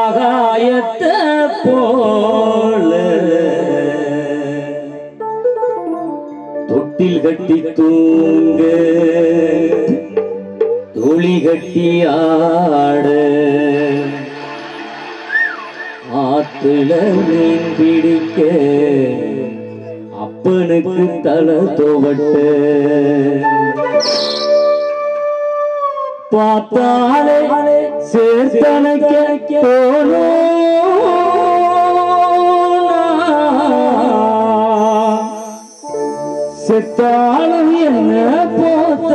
ஆகாயத்தை போல தொட்டில் கட்டி தூங்க துளி கட்டி ஆட ஆத்துல மீன் பிடிக்க அப்பனுக்கு தலை துவட்ட பார்த்தாலே சேர்த்தனைக்க தோணும் செத்தாலும் என்ன போத்த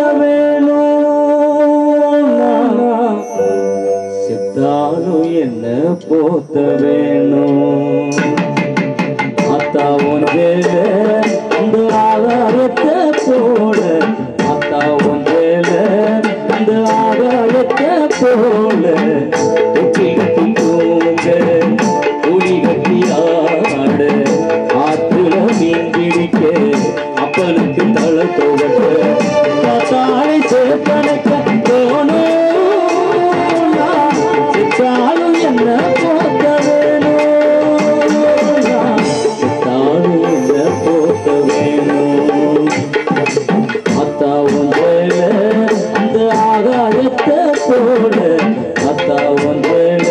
வேணும் செத்தாலும் என்ன போத்த வேணும் அத்தா ஒன்றேல அந்த ஆகாயத்தை போல அத்தா ஒன்றேல அந்த ஆகாயத்தை போல தொட்டி கட்டி தூங்க குழி கட்டி ஆட ஆத்துல மீன் பிடிக்க அப்பனுக்கு தலை தோவட்ட பார்த்தாலே சேப்பனுக்கு தோணும் சித்தாலும் என்ன போத்த வேணும் சித்தாலும் என்ன போத்த வேணும் அத்தா ஒன்றேல அந்த ஆகாயத்தை போல அத்தா ஒன்றேல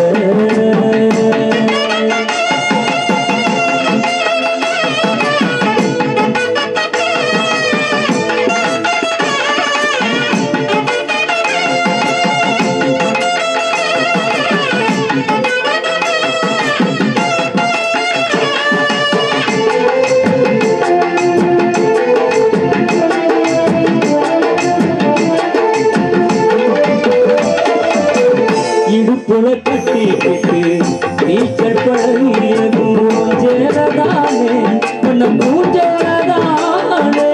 இடுப்புல கட்டிக்கிட்டு நீச்சல் பழகியதும் சேரதானே உன்னை மூஞ்சோரதானே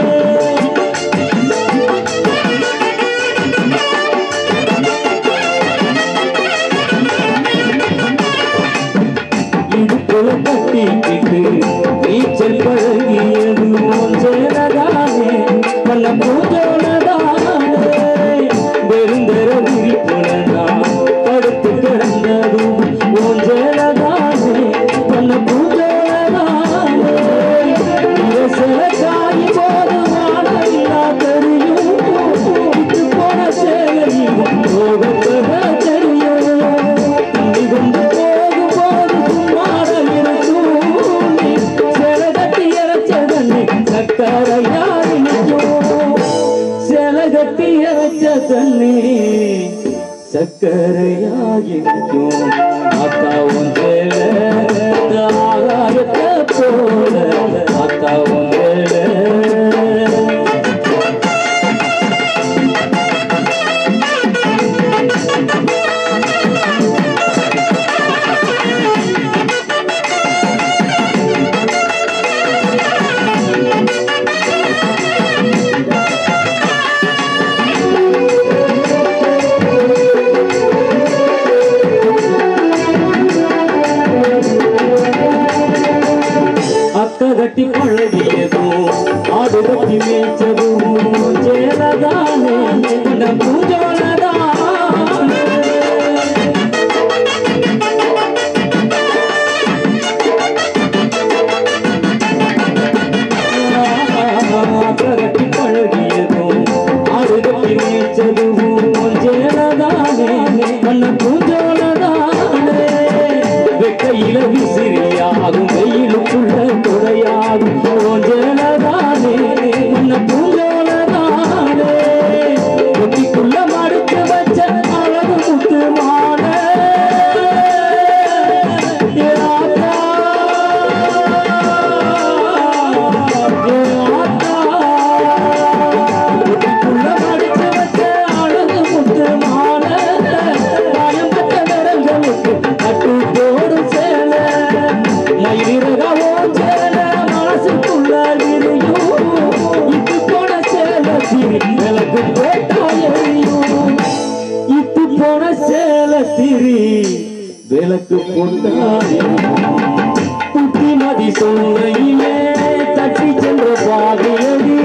இடுப்புல கட்டிக்கிட்டு நீச்சல் பழகியதும் சேரதானே உன்னை மூஞ்சோரதானே வெறுந்தர விழிப்புலனா படுத்து கிடந்ததும் ஊஞ்சலதானே பண்ண பூஜலதானே சில காய் போது வாழவில்லா தெரியும் விட்டு போன சேலையும் போக தெரியும் தண்ணி கொண்டு போகும் போது சும்மாட இருக்கும் நீ சில கட்டி இறைச்ச தண்ணி சக்கரையா நிற்கும் சில கட்டி இறைச்ச தண்ணி சக்கரையாகிக்கும் அத்தா ஒன்றேல ஆகாயத்தை போல அத்தா ஒன்றேல அத்த கட்டி பழகியதும் ஆடு கட்டி மேய்ச்சதும் சேலதானே இந்த பூஜோலதானே கட்டி பழகியதும் ஆடு கட்டி மேய்ச்சதும் சேலதானே மன்ன பூஜோலதானே வெக்கையில விசிறியாகும் வெயிலுக்குள்ள குறையாகும் ஓஞ்சேலதானே உன்ன பூஞ்சோலதானே கொட்டிக்குள்ள மடுத்து வச்ச அழகு முத்து மாலை ஏ ஆத்தா, ஏ ஆத்தா. கொட்டிக்குள்ள மடிச்சு வச்ச அழகு முத்து மாலை காயம் பெற்ற விரல்களுக்கு கட்டு போடு சேலை மயிலிறகவோ சேலை மனசுக்குள்ள விரியும் இட்டு போன சேலை திரி விளக்கு போட்டா எரியும் இட்டு போன சேலை திரி விளக்கு போட்டா எரியும் புத்திமதி சொல்லையிலே தட்டி சென்ற பாதையடி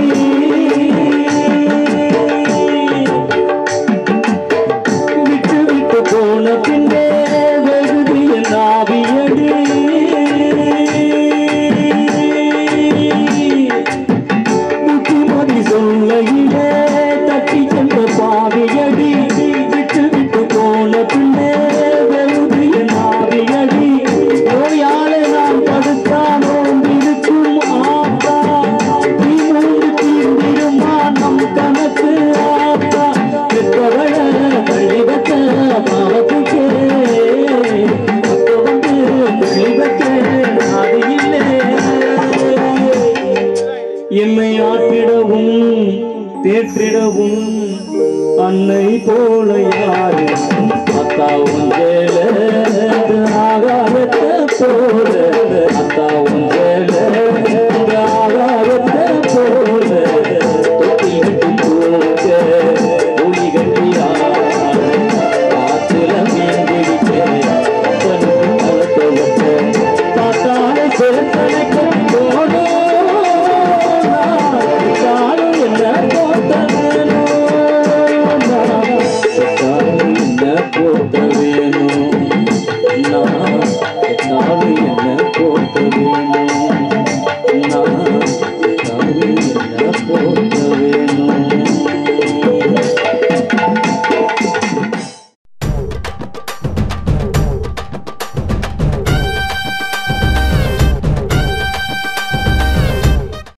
விட்டு விட்டு போன பின்னே வெகுதி என்ன போல